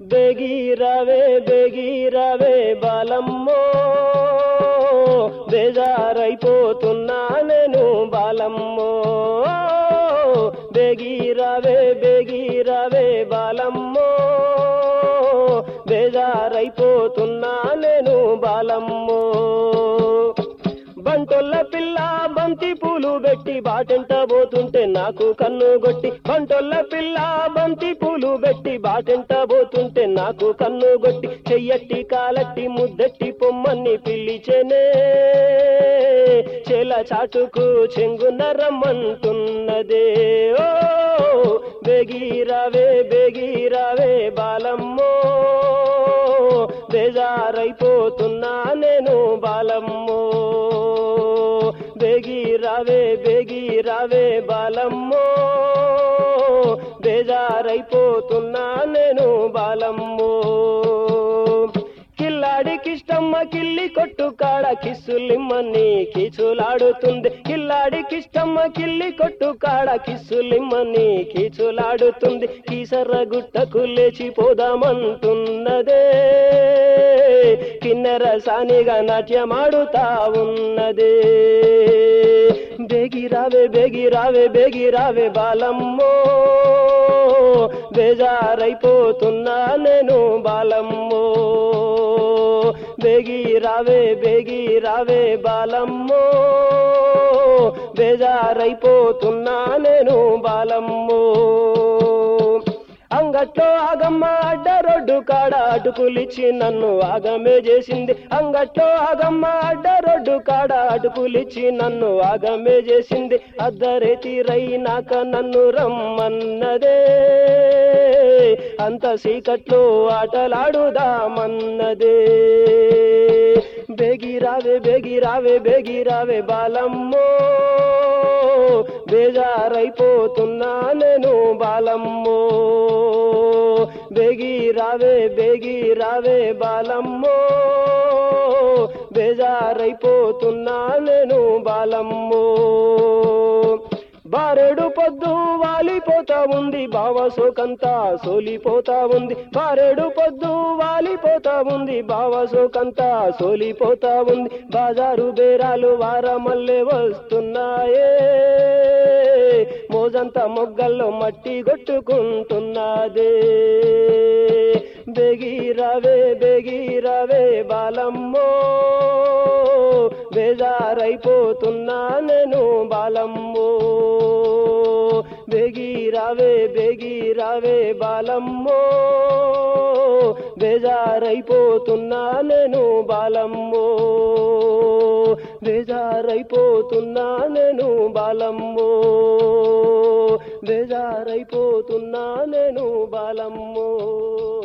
బెగిరవే బెగిరవే బాలమ్మో బేజారైపోతున్నా నేను బాలమ్మో బెగిరవే బెగిరవే బాలమ్మో బేజారైపోతున్నా నేను బాలమ్మో బంటొల్ల పిల్ల బంతి పూలు పెట్టి బాటెంట పోతుంటే నాకు కన్ను గొట్టి బంటొల్ల పిల్ల బంతి పూలు పెట్టి బాటెంట పోతుంటే నాకు కన్ను గొట్టి చెయ్యట్టి కాలట్టి ముద్దట్టి పొమ్మని పిలిచెనే చెల చాటుకు చెంగున రమ్మంటున్నదే ఓ బెగిరావే బెగిరావే బాలమ్మో బేజారైపోతున్నా నేను బాలమ్మో బెగిరావే బెగిరావే బాలమ్మో బేజారైపోతున్నా నేను బాలమ్మో కిల్లాడికిష్టమ్మ కిల్లి కొట్టు కాడ కిస్సులిమ్మని కీచులాడుతుంది కిల్లాడికిష్టమ్మ కిల్లి కొట్టు కాడ కిస్సులిమ్మని కీచులాడుతుంది కీసర్ర గుట్టకు లేచిపోదామంటున్నదే కిన్నెర సానిగా నాట్యమాడుతా ఉన్నదే బేగిరావే బేగిరావే బేగిరావే బాలమ్మో బేజారైపోతున్నా నేను బాలమ్మో బేగిరావే బేగిరావే బాలమ్మో బేజారైపోతున్నా నేను బాలమ్మో అంగట్లో ఆగమ్మ అడ్డ రోడ్డు కాడ అటుకులిచ్చి నన్ను ఆగమే చేసింది అంగట్లో ఆగమ్మ అడ్డ రోడ్డు కాడ అటుకులిచ్చి నన్ను ఆగమే చేసింది అద్దరేతి రైనాక నన్ను రమ్మన్నదే అంత సీకట్లో ఆటలాడుదామన్నదే బేగిరావే బేగిరావే బేగిరావే బాలమ్మో బేజారైపోతున్నా నేను బాలమ్మో బేగిరావే బేగిరావే బాలమ్మో బేజారైపోతున్నా నేను బాలమ్మో బారెడు పొద్దు వాలిపోతా ఉంది బావ సోకంతా సోలిపోతా ఉంది బారెడు పొద్దు వాలిపోతా ఉంది బావ సోకంతా సోలిపోతా ఉంది బాజారు బేరాలు వారమల్లే వస్తున్నాయే మోజంతా మొగ్గల్లో మట్టి కొట్టుకుంటున్నదే బెగిరావే బెగిరావే బాలమ్మో బేజారైపోతున్నా నేను బాలమ్మో బెగిరావే బెగిరావే బాలమ్మో బేజారైపోతున్నా నేను బాలమ్మో బేజారైపోతున్నా నేను బాలమ్మో బేజారైపోతున్నా నేను బాలమ్మో